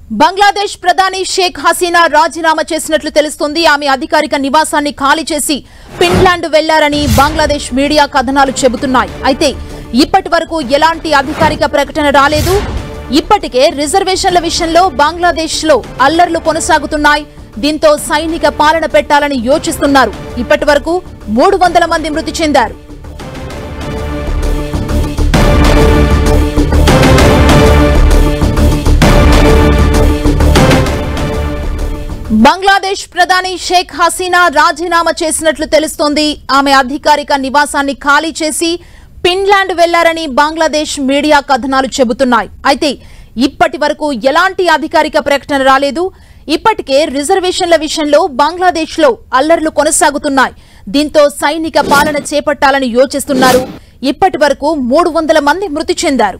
బంగ్లాదేశ్ ప్రధాని షేక్ హసీనా రాజీనామా చేసినట్లు తెలుస్తుంది ఆమె అధికారిక నివాసాన్ని ఖాళీ చేసి ఫిన్లాండ్ వెళ్లారని బంగ్లాదేశ్ మీడియా కథనాలు చెబుతున్నాయి అయితే ఇప్పటి వరకు ఎలాంటి అధికారిక ప్రకటన రాలేదు ఇప్పటికే రిజర్వేషన్ల విషయంలో బంగ్లాదేశ్ లో అల్లర్లు కొనసాగుతున్నాయి దీంతో సైనిక పాలన పెట్టాలని యోచిస్తున్నారు ఇప్పటి వరకు మూడు వందల మంది మృతి చెందారు బంగ్లాదేశ్ ప్రధాని షేక్ హసీనా రాజీనామా చేసినట్లు తెలుస్తోంది ఆమె అధికారిక నివాసాన్ని ఖాళీ చేసి ఫిన్లాండ్ వెళ్లారని బంగ్లాదేశ్ మీడియా కథనాలు చెబుతున్నాయి అయితే ఇప్పటి వరకు ఎలాంటి అధికారిక ప్రకటన రాలేదు ఇప్పటికే రిజర్వేషన్ల విషయంలో బంగ్లాదేశ్ లో అల్లర్లు కొనసాగుతున్నాయి దీంతో సైనిక పాలన చేపట్టాలని యోచిస్తున్నారు ఇప్పటి వరకు మూడు వందల మంది మృతి చెందారు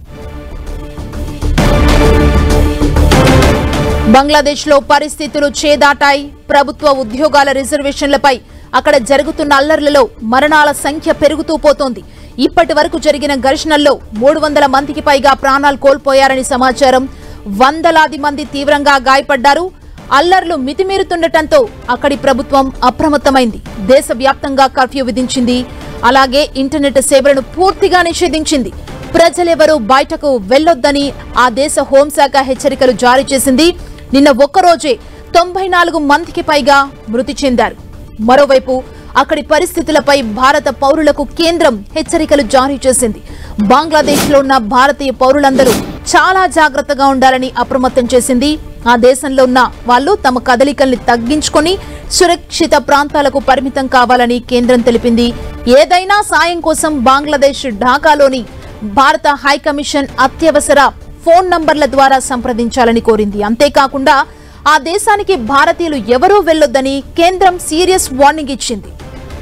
బంగ్లాదేశ్ లో పరిస్థితులు చేదాటాయి ప్రభుత్వ ఉద్యోగాల రిజర్వేషన్లపై అక్కడ జరుగుతున్న అల్లర్లలో మరణాల సంఖ్య పెరుగుతూ పోతోంది ఇప్పటి వరకు జరిగిన ఘర్షణల్లో మూడు వందల మందికి పైగా ప్రాణాలు కోల్పోయారని సమాచారం వందలాది మంది తీవ్రంగా గాయపడ్డారు అల్లర్లు మితిమీరుతుండటంతో అక్కడి ప్రభుత్వం అప్రమత్తమైంది దేశవ్యాప్తంగా కర్ఫ్యూ విధించింది అలాగే ఇంటర్నెట్ సేవలను పూర్తిగా నిషేధించింది ప్రజలెవరూ బయటకు వెళ్లొద్దని ఆ దేశ హోంశాఖ హెచ్చరికలు జారీ చేసింది నిన్న ఒక్కరోజే తొంభై నాలుగు మందికి పైగా మృతి చెందారు మరోవైపు అక్కడి పరిస్థితులపై భారత పౌరులకు కేంద్రం హెచ్చరికలు జారీ చేసింది బంగ్లాదేశ్ లో ఉన్న భారతీయ పౌరులందరూ చాలా జాగ్రత్తగా ఉండాలని అప్రమత్తం చేసింది ఆ దేశంలో ఉన్న వాళ్ళు తమ కదలికల్ని తగ్గించుకొని సురక్షిత ప్రాంతాలకు పరిమితం కావాలని కేంద్రం తెలిపింది ఏదైనా సాయం కోసం బంగ్లాదేశ్ ఢాకాలోని భారత హైకమిషన్ అత్యవసర ఫోన్ నంబర్ల ద్వారా సంప్రదించాలని కోరింది అంతేకాకుండా ఆ దేశానికి భారతీయులు ఎవరూ వెళ్లొద్దని కేంద్రం సీరియస్ వార్నింగ్ ఇచ్చింది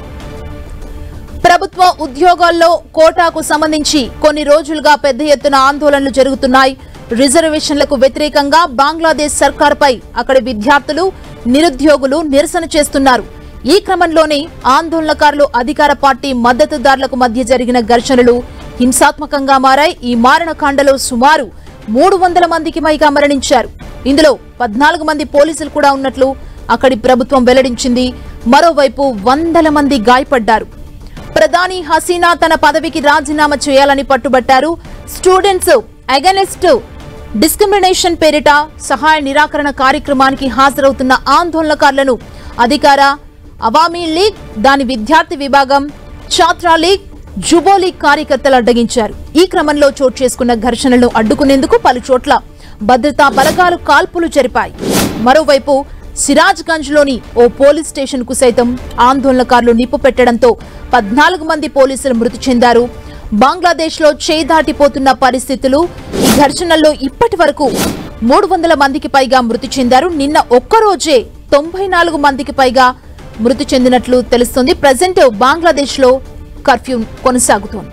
ప్రభుత్వ ఉద్యోగాల్లో కోటాకు సంబంధించి కొన్ని రోజులుగా పెద్ద ఎత్తున ఆందోళనలు జరుగుతున్నాయి రిజర్వేషన్లకు వ్యతిరేకంగా బంగ్లాదేశ్ సర్కార్పై అక్కడి విద్యార్థులు నిరుద్యోగులు నిరసన చేస్తున్నారు ఈ క్రమంలోనే ఆందోళనకారులు అధికార పార్టీ మద్దతుదారులకు మధ్య జరిగిన ఘర్షణలు హింసాత్మకంగా మారాయి ఈ మారణకాండలో సుమారు మూడు వందల మందికి పైగా మరణించారు ఇందులో పద్నాలుగు మంది పోలీసులు కూడా ఉన్నట్లు అక్కడి ప్రభుత్వం వెల్లడించింది మరోవైపు వందల మంది గాయపడ్డారు ప్రధాని హసీనా తన పదవికి రాజీనామా చేయాలని పట్టుబట్టారు స్టూడెంట్స్ అగెనిస్ట్ డిస్క్రిమినేషన్ పేరిట సహాయ నిరాకరణ కార్యక్రమానికి హాజరవుతున్న ఆందోళనకారులను అధికార అవామీ లీగ్ దాని విద్యార్థి విభాగం ఛాత్రా లీగ్ జుబో లీగ్ కార్యకర్తలు అడ్డగించారు ఈ క్రమంలో చోటు చేసుకున్న ఘర్షణలను అడ్డుకునేందుకు పలు చోట్ల భద్రతా బలగాలు కాల్పులు జరిపాయి మరోవైపు సిరాజ్గంజ్ లోని ఓ పోలీస్ స్టేషన్ కు సైతం ఆందోళనకారులు నిప్పు పెట్టడంతో పద్నాలుగు మంది పోలీసులు మృతి చెందారు బంగ్లాదేశ్ లో చేదాటిపోతున్న పరిస్థితులు ఈ ఘర్షణల్లో ఇప్పటి వరకు మూడు వందల మందికి పైగా మృతి చెందారు నిన్న ఒక్కరోజే తొంభై నాలుగు మందికి పైగా మృతి చెందినట్లు తెలుస్తుంది ప్రజెంట్ బంగ్లాదేశ్ లో కర్ఫ్యూ కొనసాగుతోంది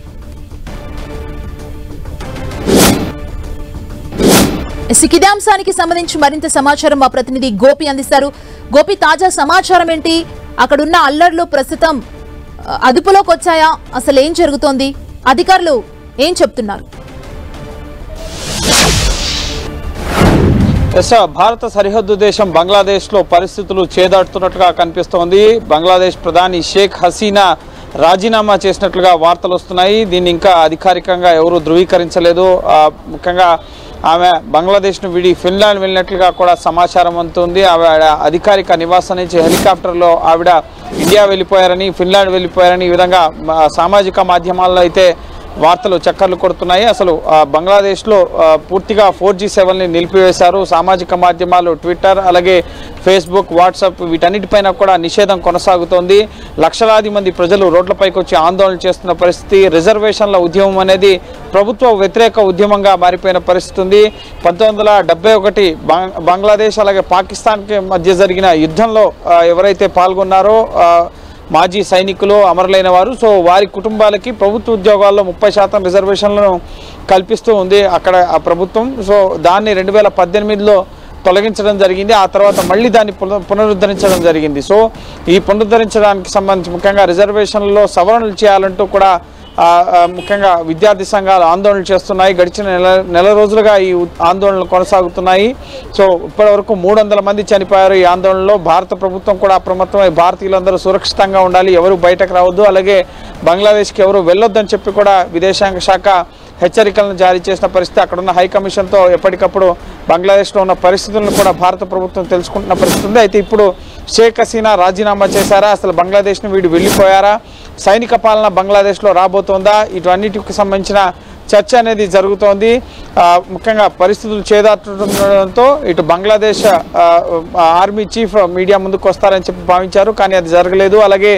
ఇక ఇదే అంశానికి సంబంధించి మరింత సమాచారం మా ప్రతినిధి గోపి అందిస్తారు గోపి తాజా సమాచారం ఏంటి అక్కడున్న అల్లర్లు ప్రస్తుతం ఆ, అదుపులోకి వచ్చాయా అసలు ఏం జరుగుతోంది అధికారులు ఏం చెప్తున్నారు ఎస్ భారత సరిహద్దు దేశం బంగ్లాదేశ్లో పరిస్థితులు చేదాడుతున్నట్టుగా కనిపిస్తోంది బంగ్లాదేశ్ ప్రధాని షేక్ హసీనా రాజీనామా చేసినట్లుగా వార్తలు వస్తున్నాయి దీన్ని ఇంకా అధికారికంగా ఎవరూ ధృవీకరించలేదు ఆ, ముఖ్యంగా ఆమె బంగ్లాదేశ్ను విడి ఫిన్లాండ్ వెళ్ళినట్లుగా కూడా సమాచారం అందుతుంది ఆవిడ అధికారిక నివాసం నుంచి హెలికాప్టర్లో ఆవిడ ఇండియా వెళ్ళిపోయారని ఫిన్లాండ్ వెళ్ళిపోయారని ఈ విధంగా ఆ, సామాజిక మాధ్యమాల్లో అయితే వార్తలు చక్కర్లు కొడుతున్నాయి అసలు ఆ, బంగ్లాదేశ్లో ఆ, పూర్తిగా ఫోర్ జీ సేవల్ని నిలిపివేశారు సామాజిక మాధ్యమాలు ట్విట్టర్ అలాగే ఫేస్బుక్ వాట్సాప్ వీటన్నిటిపైన కూడా నిషేధం కొనసాగుతోంది లక్షలాది మంది ప్రజలు రోడ్లపైకి వచ్చి ఆందోళన చేస్తున్న పరిస్థితి రిజర్వేషన్ల ఉద్యమం అనేది ప్రభుత్వ వ్యతిరేక ఉద్యమంగా మారిపోయిన పరిస్థితి ఉంది పంతొమ్మిది వందల డెబ్బై ఒకటి బంగ్- బంగ్లాదేశ్ అలాగే పాకిస్తాన్కి మధ్య జరిగిన యుద్ధంలో ఆ, ఎవరైతే పాల్గొన్నారో ఆ, మాజీ సైనికులు అమరులైన వారు సో వారి కుటుంబాలకి ప్రభుత్వ ఉద్యోగాల్లో ముప్పై శాతం రిజర్వేషన్లను కల్పిస్తూ ఉంది అక్కడ ఆ ప్రభుత్వం సో దాన్ని రెండు వేల పద్దెనిమిదిలో తొలగించడం జరిగింది ఆ తర్వాత మళ్ళీ దాన్ని పున- పునరుద్ధరించడం జరిగింది సో ఈ పునరుద్ధరించడానికి సంబంధించి ముఖ్యంగా రిజర్వేషన్లలో సవరణలు చేయాలంటూ కూడా ఆ, ఆ, ముఖ్యంగా విద్యార్థి సంఘాలు ఆందోళన చేస్తున్నాయి గడిచిన నెల నెల రోజులుగా ఈ ఉ- ఆందోళనలు కొనసాగుతున్నాయి సో ఇప్పటివరకు మూడు వందల మంది చనిపోయారు ఈ ఆందోళనలో భారత ప్రభుత్వం కూడా అప్రమత్తమై భారతీయులందరూ సురక్షితంగా ఉండాలి ఎవరు బయటకు రావద్దు అలాగే బంగ్లాదేశ్కి ఎవరు వెళ్ళొద్దని చెప్పి కూడా విదేశాంగ శాఖ హెచ్చరికలను జారీ చేసిన పరిస్థితి అక్కడ ఉన్న హై కమిషన్తో ఎప్పటికప్పుడు బంగ్లాదేశ్లో ఉన్న పరిస్థితులను కూడా భారత ప్రభుత్వం తెలుసుకుంటున్న పరిస్థితి ఉంది అయితే ఇప్పుడు షేక్ హసీనా రాజీనామా చేశారా అసలు బంగ్లాదేశ్ను వీడు వెళ్ళిపోయారా సైనిక పాలన బంగ్లాదేశ్లో రాబోతోందా ఇటువన్నిటికి సంబంధించిన చర్చ అనేది జరుగుతోంది ఆ, ముఖ్యంగా పరిస్థితులు చేదాటుండడంతో ఇటు బంగ్లాదేశ్ ఆ, ఆ, ఆర్మీ చీఫ్ మీడియా ముందుకు వస్తారని చెప్పి భావించారు కానీ అది జరగలేదు అలాగే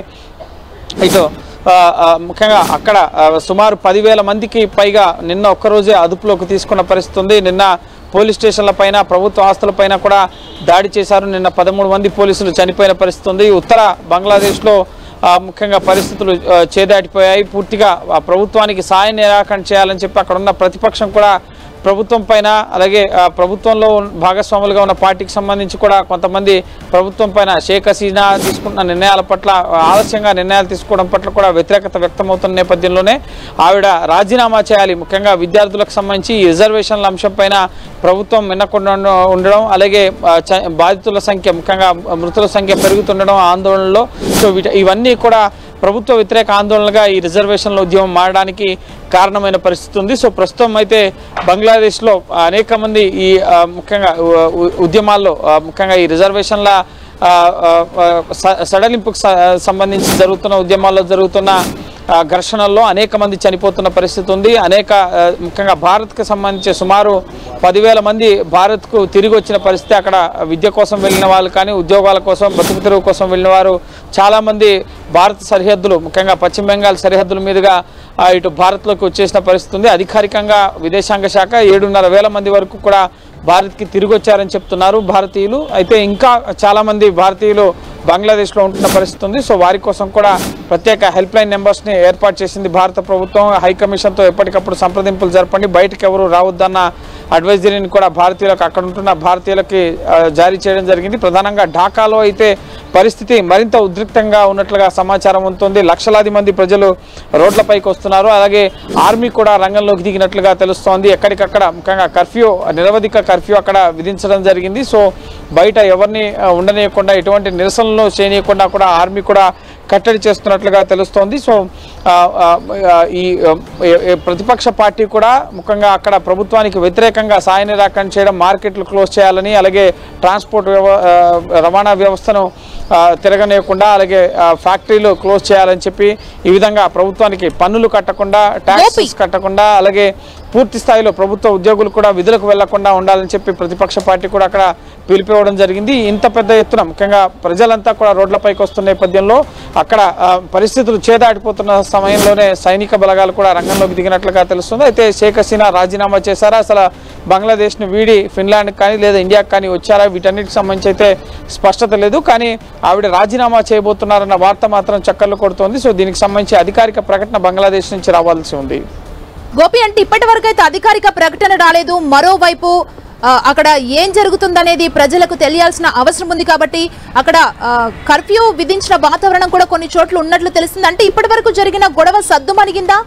ఇటు ఆ, ఆ, ముఖ్యంగా అక్కడ ఆ, సుమారు పదివేల మందికి పైగా నిన్న ఒక్కరోజే అదుపులోకి తీసుకున్న పరిస్థితి ఉంది నిన్న పోలీస్ స్టేషన్ల పైన ప్రభుత్వ ఆస్తుల పైన కూడా దాడి చేశారు నిన్న పదమూడు మంది పోలీసులు చనిపోయిన పరిస్థితి ఉంది ఉత్తర బంగ్లాదేశ్లో ఆ, ముఖ్యంగా పరిస్థితులు ఆ, చేదాటిపోయాయి పూర్తిగా ఆ ప్రభుత్వానికి సాయం నిరాకరణ చేయాలని చెప్పి అక్కడ ఉన్న ప్రతిపక్షం కూడా ప్రభుత్వం పైన అలాగే ఆ, ప్రభుత్వంలో ఉన్న- భాగస్వాములుగా ఉన్న పార్టీకి సంబంధించి కూడా కొంతమంది ప్రభుత్వం పైన షేక్ హసీనా తీసుకుంటున్న నిర్ణయాల పట్ల ఆ, ఆలస్యంగా నిర్ణయాలు తీసుకోవడం పట్ల కూడా వ్యతిరేకత వ్యక్తమవుతున్న నేపథ్యంలోనే ఆవిడ రాజీనామా చేయాలి ముఖ్యంగా విద్యార్థులకు సంబంధించి ఈ రిజర్వేషన్ల అంశం పైన ప్రభుత్వం వినకుండా ఉండ- ఉండడం అలాగే ఆ, చ- బాధితుల సంఖ్య ముఖ్యంగా మృతుల సంఖ్య పెరుగుతుండడం ఆందోళనలో సో వీట ఇవన్నీ కూడా ప్రభుత్వ వ్యతిరేక ఆందోళనగా ఈ రిజర్వేషన్ల ఉద్యమం మారడానికి కారణమైన పరిస్థితి ఉంది సో ప్రస్తుతం అయితే బంగ్లాదేశ్లో అనేక మంది ఈ ఆ, ముఖ్యంగా ఉ- ఉ- ఉద్యమాల్లో ఆ, ముఖ్యంగా ఈ రిజర్వేషన్ల ఆ, ఆ, ఆ, స- సడలింపుకు స- సంబంధించి జరుగుతున్న ఉద్యమాల్లో జరుగుతున్న ఆ, ఘర్షణల్లో అనేక మంది చనిపోతున్న పరిస్థితి ఉంది అనేక ఆ, ముఖ్యంగా భారత్కి సంబంధించి సుమారు పదివేల మంది భారత్కు తిరిగి వచ్చిన పరిస్థితి అక్కడ విద్య కోసం వెళ్ళిన వాళ్ళు కానీ ఉద్యోగాల కోసం బతుకు తెరువు కోసం వెళ్ళిన వారు చాలామంది భారత సరిహద్దులు ముఖ్యంగా పశ్చిమ బెంగాల్ సరిహద్దుల మీదుగా ఆ, ఇటు భారత్లోకి వచ్చేసిన పరిస్థితి ఉంది అధికారికంగా విదేశాంగ శాఖ ఏడున్నర వేల మంది వరకు కూడా భారత్కి తిరిగి వచ్చారని చెప్తున్నారు భారతీయులు అయితే ఇంకా చాలామంది భారతీయులు బంగ్లాదేశ్లో ఉంటున్న పరిస్థితి ఉంది సో వారి కోసం కూడా ప్రత్యేక హెల్ప్ లైన్ నెంబర్స్ని ఏర్పాటు చేసింది భారత ప్రభుత్వం హై కమిషన్తో ఎప్పటికప్పుడు సంప్రదింపులు జరపండి బయటకు ఎవరు రావద్దన్న అడ్వైజరీని కూడా భారతీయులకు అక్కడ ఉంటున్న భారతీయులకి ఆ, జారీ చేయడం జరిగింది ప్రధానంగా ఢాకాలో అయితే పరిస్థితి మరింత ఉద్రిక్తంగా ఉన్నట్లుగా సమాచారం ఉంటుంది లక్షలాది మంది ప్రజలు రోడ్లపైకి వస్తున్నారు అలాగే ఆర్మీ కూడా రంగంలోకి దిగినట్లుగా తెలుస్తోంది ఎక్కడికక్కడ ముఖ్యంగా కర్ఫ్యూ నిరవధిక కర్ఫ్యూ అక్కడ విధించడం జరిగింది సో బయట ఎవరిని ఆ, ఉండనీయకుండా ఎటువంటి నిరసనలు చేయనీయకుండా కూడా ఆర్మీ కూడా కట్టడి చేస్తున్నట్లుగా తెలుస్తోంది సో ఆ, ఆ, ఆ, ఈ ఆ, ఏ- ఏ ప్రతిపక్ష పార్టీ కూడా ముఖ్యంగా అక్కడ ప్రభుత్వానికి వ్యతిరేకంగా సాయ నిరాకరణ చేయడం మార్కెట్లు క్లోజ్ చేయాలని అలాగే ట్రాన్స్పోర్ట్ వ్యవ ఆ, రవాణా వ్యవస్థను ఆ, తిరగనీయకుండా అలాగే ఆ, ఫ్యాక్టరీలు క్లోజ్ చేయాలని చెప్పి ఈ విధంగా ప్రభుత్వానికి పన్నులు కట్టకుండా ట్యాక్సెస్ కట్టకుండా అలాగే పూర్తి స్థాయిలో ప్రభుత్వ ఉద్యోగులు కూడా విధులకు వెళ్లకుండా ఉండాలని చెప్పి ప్రతిపక్ష పార్టీ కూడా అక్కడ పిలిపివ్వడం జరిగింది ఇంత పెద్ద ఎత్తున ముఖ్యంగా ప్రజలంతా కూడా రోడ్లపైకి వస్తున్న నేపథ్యంలో అక్కడ ఆ, పరిస్థితులు చేదాటిపోతున్న సమయంలోనే సైనిక బలగాలు కూడా రంగంలోకి దిగినట్లుగా తెలుస్తుంది అయితే షేక్ హసీనా రాజీనామా చేశారా అసలు బంగ్లాదేశ్ను వీడి ఫిన్లాండ్కి కానీ లేదా ఇండియాకి కానీ వచ్చారా వీటన్నిటికి సంబంధించి అయితే స్పష్టత లేదు కానీ ఆవిడ రాజీనామా చేయబోతున్నారన్న వార్త మాత్రం చక్కర్లు కొడుతోంది సో దీనికి సంబంధించి అధికారిక ప్రకటన బంగ్లాదేశ్ నుంచి రావాల్సి ఉంది గోపి అంటే ఇప్పటి వరకు అయితే అధికారిక ప్రకటన రాలేదు మరోవైపు ఆ, అక్కడ ఏం జరుగుతుందనేది ప్రజలకు తెలియాల్సిన అవసరం ఉంది కాబట్టి అక్కడ ఆ, కర్ఫ్యూ విధించిన వాతావరణం కూడా కొన్ని చోట్ల ఉన్నట్లు తెలుస్తుంది అంటే ఇప్పటి వరకు జరిగిన గొడవ సద్దుమణిగిందా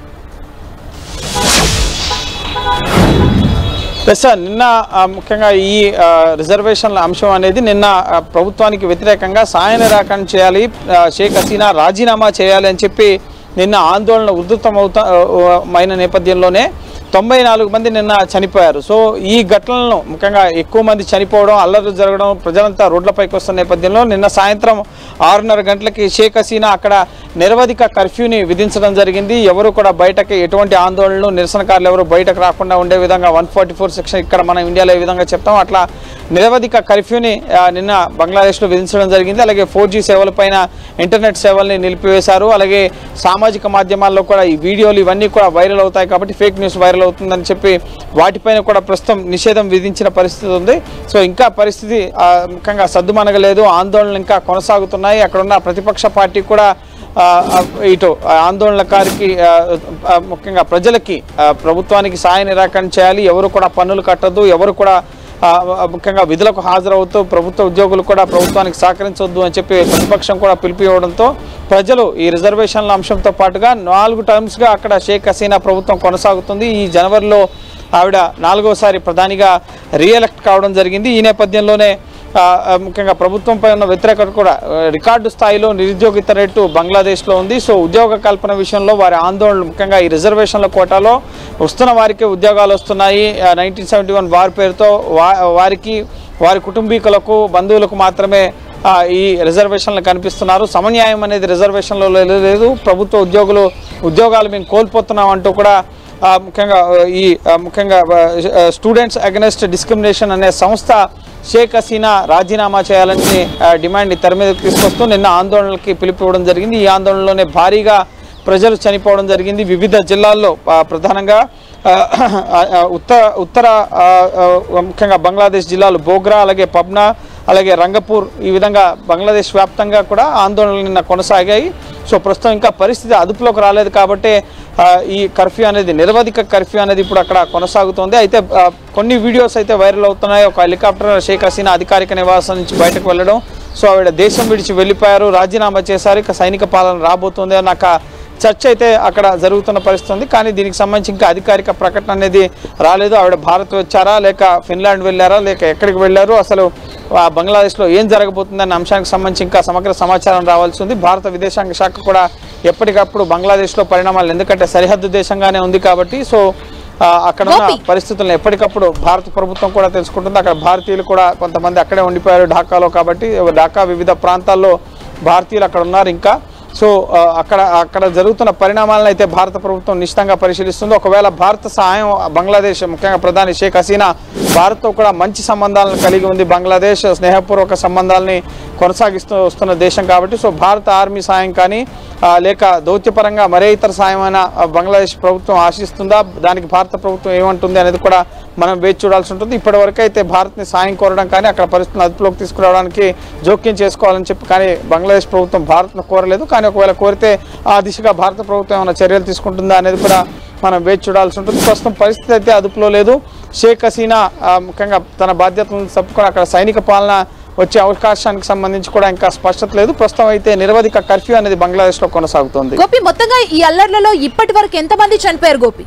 ఎస్ సార్ నిన్న ఆ, ముఖ్యంగా ఈ ఆ, రిజర్వేషన్ల అంశం అనేది నిన్న ఆ, ప్రభుత్వానికి వ్యతిరేకంగా సాయ నిరాకరణ చేయాలి ఆ, షేక్ హసీనా రాజీనామా చేయాలి అని చెప్పి నిన్న ఆందోళన ఉధృతమవుతా మైన నేపథ్యంలోనే తొంభై నాలుగు మంది నిన్న చనిపోయారు సో ఈ ఘటనలను ముఖ్యంగా ఎక్కువ మంది చనిపోవడం అల్లర్లు జరగడం ప్రజలంతా రోడ్లపైకి వస్తున్న నేపథ్యంలో నిన్న సాయంత్రం ఆరున్నర గంటలకి షేక్ హసీనా అక్కడ నిరవధిక కర్ఫ్యూని విధించడం జరిగింది ఎవరు కూడా బయటకి ఎటువంటి ఆందోళనలు నిరసనకారులు ఎవరు బయటకు రాకుండా ఉండే విధంగా వన్ ఫార్టీ ఫోర్ సెక్షన్ ఇక్కడ మనం ఇండియాలో ఏ విధంగా చెప్తాం అట్లా నిరవధిక కర్ఫ్యూని ఆ, నిన్న బంగ్లాదేశ్లో విధించడం జరిగింది అలాగే ఫోర్ జీ సేవలపైన ఇంటర్నెట్ సేవల్ని నిలిపివేశారు అలాగే సామాజిక మాధ్యమాల్లో కూడా ఈ వీడియోలు ఇవన్నీ కూడా వైరల్ అవుతాయి కాబట్టి ఫేక్ న్యూస్ వైరల్ అవుతుందని చెప్పి వాటిపైన కూడా ప్రస్తుతం నిషేధం విధించిన పరిస్థితి ఉంది సో ఇంకా పరిస్థితి ఆ, ముఖ్యంగా సద్దుమనగలేదు ఆందోళనలు ఇంకా కొనసాగుతున్నాయి అక్కడ ఉన్న ప్రతిపక్ష పార్టీ కూడా ఆ, ఆ, ఇటు ఆ, ఆందోళనకారికి ఆ, ఆ, ముఖ్యంగా ప్రజలకి ఆ, ప్రభుత్వానికి సాయ నిరాకరణ చేయాలి ఎవరు కూడా పన్నులు కట్టద్దు ఎవరు కూడా ఆ, ముఖ్యంగా విధులకు హాజరవుతూ ప్రభుత్వ ఉద్యోగులు కూడా ప్రభుత్వానికి సహకరించవద్దు అని చెప్పి ప్రతిపక్షం కూడా పిలుపు ఇవ్వడంతో ప్రజలు ఈ రిజర్వేషన్ల అంశంతో పాటుగా నాలుగు టర్మ్స్గా అక్కడ షేక్ హసీనా ప్రభుత్వం కొనసాగుతుంది ఈ జనవరిలో ఆవిడ నాలుగోసారి ప్రధానిగా రీఎలెక్ట్ కావడం జరిగింది ఈ నేపథ్యంలోనే ఆ, ఆ, ముఖ్యంగా ప్రభుత్వంపై ఉన్న వ్యతిరేకత కూడా ఆ, రికార్డు స్థాయిలో నిరుద్యోగిత రేటు బంగ్లాదేశ్లో ఉంది సో ఉద్యోగ కల్పన విషయంలో వారి ఆందోళనలు ముఖ్యంగా ఈ రిజర్వేషన్ల కోటాలో వస్తున్న వారికి ఉద్యోగాలు వస్తున్నాయి నైన్టీన్ సెవెంటీ వన్ వారి పేరుతో వా వారికి వారి కుటుంబీకులకు బంధువులకు మాత్రమే ఆ, ఈ రిజర్వేషన్లు కనిపిస్తున్నారు సమన్యాయం అనేది రిజర్వేషన్లో లే- లేదు ప్రభుత్వ ఉద్యోగులు ఉద్యోగాలు మేము కోల్పోతున్నాం అంటూ కూడా ఆ, ముఖ్యంగా ఆ, ఈ ఆ, ముఖ్యంగా స్టూడెంట్స్ అగెనెస్ట్ డిస్క్రిమినేషన్ అనే సంస్థ షేక్ హసీనా రాజీనామా చేయాలని ఆ, డిమాండ్ తెర మీదకి తీసుకొస్తూ నిన్న ఆందోళనలకి పిలుపు ఇవ్వడం జరిగింది ఈ ఆందోళనలోనే భారీగా ప్రజలు చనిపోవడం జరిగింది వివిధ జిల్లాల్లో ఆ, ప్రధానంగా ఆ, ఆ, ఉత్తర ఉత్తర ఆ, ఆ, ముఖ్యంగా బంగ్లాదేశ్ జిల్లాలు బోగ్రా అలాగే పబ్నా అలాగే రంగపూర్ ఈ విధంగా బంగ్లాదేశ్ వ్యాప్తంగా కూడా ఆందోళనలు నిన్న కొనసాగాయి సో ప్రస్తుతం ఇంకా పరిస్థితి అదుపులోకి రాలేదు కాబట్టి ఆ, ఈ కర్ఫ్యూ అనేది నిరవధిక కర్ఫ్యూ అనేది ఇప్పుడు అక్కడ కొనసాగుతోంది అయితే ఆ, కొన్ని వీడియోస్ అయితే వైరల్ అవుతున్నాయి ఒక హెలికాప్టర్ షేక్ హసీనా అధికారిక నివాసం నుంచి బయటకు వెళ్ళడం సో ఆవిడ దేశం విడిచి వెళ్ళిపోయారు రాజీనామా చేశారు ఇక సైనిక పాలన రాబోతుంది అన్న ఒక చర్చ అయితే అక్కడ జరుగుతున్న పరిస్థితి ఉంది కానీ దీనికి సంబంధించి ఇంకా అధికారిక ప్రకటన అనేది రాలేదు ఆవిడ భారత్ వచ్చారా లేక ఫిన్లాండ్ వెళ్ళారా లేక ఎక్కడికి వెళ్ళారు అసలు ఆ బంగ్లాదేశ్లో ఏం జరగబోతుందన్న అంశానికి సంబంధించి ఇంకా సమగ్ర సమాచారం రావాల్సి ఉంది భారత విదేశాంగ శాఖ కూడా ఎప్పటికప్పుడు బంగ్లాదేశ్లో పరిణామాలు ఎందుకంటే సరిహద్దు దేశంగానే ఉంది కాబట్టి సో ఆ, అక్కడ ఉన్న గోపి. పరిస్థితులను ఎప్పటికప్పుడు భారత ప్రభుత్వం కూడా తెలుసుకుంటుంది అక్కడ భారతీయులు కూడా కొంతమంది అక్కడే ఉండిపోయారు ఢాకాలో కాబట్టి ఢాకా వివిధ ప్రాంతాల్లో భారతీయులు అక్కడ ఉన్నారు ఇంకా సో ఆ, అక్కడ అక్కడ జరుగుతున్న పరిణామాలను అయితే భారత ప్రభుత్వం నిశ్చితంగా పరిశీలిస్తుంది ఒకవేళ భారత సహాయం బంగ్లాదేశ్ ముఖ్యంగా ప్రధాని షేక్ హసీనా భారత్తో కూడా మంచి సంబంధాలను కలిగి ఉంది బంగ్లాదేశ్ స్నేహపూర్వక సంబంధాలని కొనసాగిస్తూ వస్తున్న దేశం కాబట్టి సో భారత ఆర్మీ సాయం కానీ ఆ, లేక దౌత్యపరంగా మరే ఇతర సాయమైనా ఆ, బంగ్లాదేశ్ ప్రభుత్వం ఆశిస్తుందా దానికి భారత ప్రభుత్వం ఏమంటుంది అనేది కూడా మనం వేచి చూడాల్సి ఉంటుంది ఇప్పటివరకు అయితే భారత్ని సాయం కోరడం కానీ అక్కడ పరిస్థితులను అదుపులోకి తీసుకురావడానికి జోక్యం చేసుకోవాలని చెప్పి కానీ బంగ్లాదేశ్ ప్రభుత్వం భారత్ను కోరలేదు కానీ ఒకవేళ కోరితే ఆ దిశగా భారత ప్రభుత్వం ఏమైనా చర్యలు తీసుకుంటుందా అనేది కూడా మనం వేచి చూడాల్సి ఉంటుంది ప్రస్తుతం పరిస్థితి అయితే అదుపులో లేదు షేక్ హసీనా ఆ, ముఖ్యంగా తన బాధ్యతలను తప్పుకొని అక్కడ సైనిక పాలన వచ్చే అవకాశానికి సంబంధించి కూడా ఇంకా స్పష్టత లేదు ప్రస్తుతం అయితే నిరవధిక కర్ఫ్యూ అనేది బంగ్లాదేశ్లో కొనసాగుతోంది గోపి మొత్తంగా ఈ అల్లర్లలో ఇప్పటి వరకు ఎంతమంది చనిపోయారు గోపి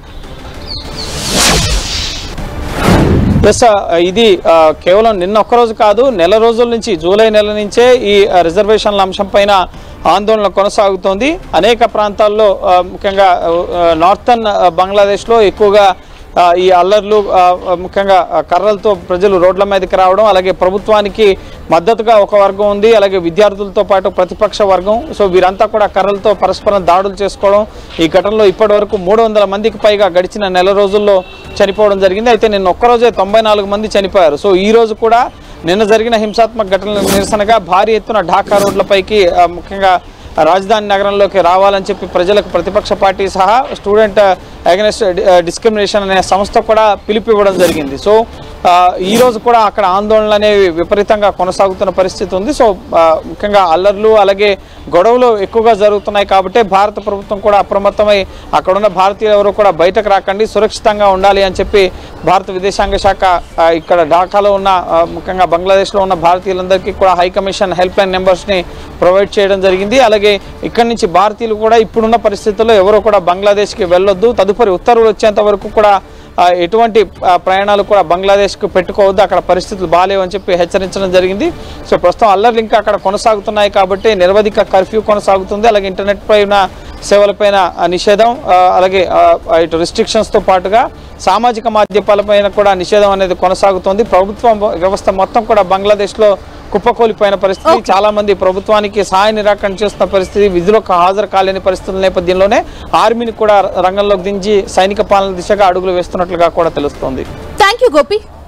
ఎస్ ఇది ఆ, కేవలం నిన్న ఒక్క రోజు కాదు నెల రోజుల నుంచి జూలై నెల నుంచే ఈ ఆ, రిజర్వేషన్ల అంశం పైన ఆందోళన కొనసాగుతోంది అనేక ప్రాంతాల్లో ఆ, ముఖ్యంగా ఆ, నార్థన్ ఆ, బంగ్లాదేశ్లో ఎక్కువగా ఆ, ఈ అల్లర్లు ఆ, ఆ, ముఖ్యంగా ఆ, కర్రలతో ప్రజలు రోడ్ల మీదకి రావడం అలాగే ప్రభుత్వానికి మద్దతుగా ఒక వర్గం ఉంది అలాగే విద్యార్థులతో పాటు ప్రతిపక్ష వర్గం సో వీరంతా కూడా కర్రలతో పరస్పరం దాడులు చేసుకోవడం ఈ ఘటనలో ఇప్పటి వరకు మూడు వందల మందికి పైగా గడిచిన నెల రోజుల్లో చనిపోవడం జరిగింది అయితే నిన్న ఒక్కరోజే తొంభై నాలుగు మంది చనిపోయారు సో ఈ రోజు కూడా నిన్న జరిగిన హింసాత్మక ఘటనలకు నిరసనగా భారీ ఎత్తున ఢాకా రోడ్లపైకి ఆ, ముఖ్యంగా రాజధాని నగరంలోకి రావాలని చెప్పి ప్రజలకు ప్రతిపక్ష పార్టీ సహా స్టూడెంట్ అగెనెస్ట్ డిస్క్రిమినేషన్ అనే సంస్థ కూడా పిలుపు ఇవ్వడం జరిగింది సో ఆ, ఈ రోజు కూడా అక్కడ ఆందోళనలు అనేవి విపరీతంగా కొనసాగుతున్న పరిస్థితి ఉంది సో ఆ, ముఖ్యంగా అల్లర్లు అలాగే గొడవలు ఎక్కువగా జరుగుతున్నాయి కాబట్టి భారత ప్రభుత్వం కూడా అప్రమత్తమై అక్కడున్న భారతీయులు ఎవరు కూడా బయటకు రాకండి సురక్షితంగా ఉండాలి అని చెప్పి భారత విదేశాంగ శాఖ ఆ, ఇక్కడ ఢాకాలో ఉన్న ఆ, ముఖ్యంగా బంగ్లాదేశ్లో ఉన్న భారతీయులందరికీ కూడా హై కమిషన్ హెల్ప్ లైన్ నెంబర్స్ని ప్రొవైడ్ చేయడం జరిగింది అలాగే ఇక్కడి నుంచి భారతీయులు కూడా ఇప్పుడున్న పరిస్థితుల్లో ఎవరు కూడా బంగ్లాదేశ్కి వెళ్ళొద్దు తదుపరి ఉత్తర్వులు వచ్చేంత వరకు కూడా ఆ, ఎటువంటి ఆ, ప్రయాణాలు కూడా బంగ్లాదేశ్కు పెట్టుకోవద్దు అక్కడ పరిస్థితులు బాగాలేవు అని చెప్పి హెచ్చరించడం జరిగింది సో ప్రస్తుతం అల్లర్లు ఇంకా అక్కడ కొనసాగుతున్నాయి కాబట్టి నిరవధిక కర్ఫ్యూ కొనసాగుతుంది అలాగే ఇంటర్నెట్ పైన సేవలపైన ఆ, నిషేధం ఆ, అలాగే ఆ, ఇటు రిస్ట్రిక్షన్స్తో పాటుగా సామాజిక మాధ్యమాలపైన కూడా నిషేధం అనేది కొనసాగుతోంది ప్రభుత్వం వ్యవస్థ మొత్తం కూడా బంగ్లాదేశ్లో కుప్పకూలిపోయిన పరిస్థితి చాలా మంది ప్రభుత్వానికి సహాయ నిరాకరణ చేస్తున్న పరిస్థితి విధులకు హాజరు కాలేని పరిస్థితుల నేపథ్యంలోనే ఆర్మీని కూడా రంగంలోకి దించి సైనిక పాలన దిశగా అడుగులు వేస్తున్నట్లుగా కూడా తెలుస్తోంది థ్యాంక్ యూ గోపి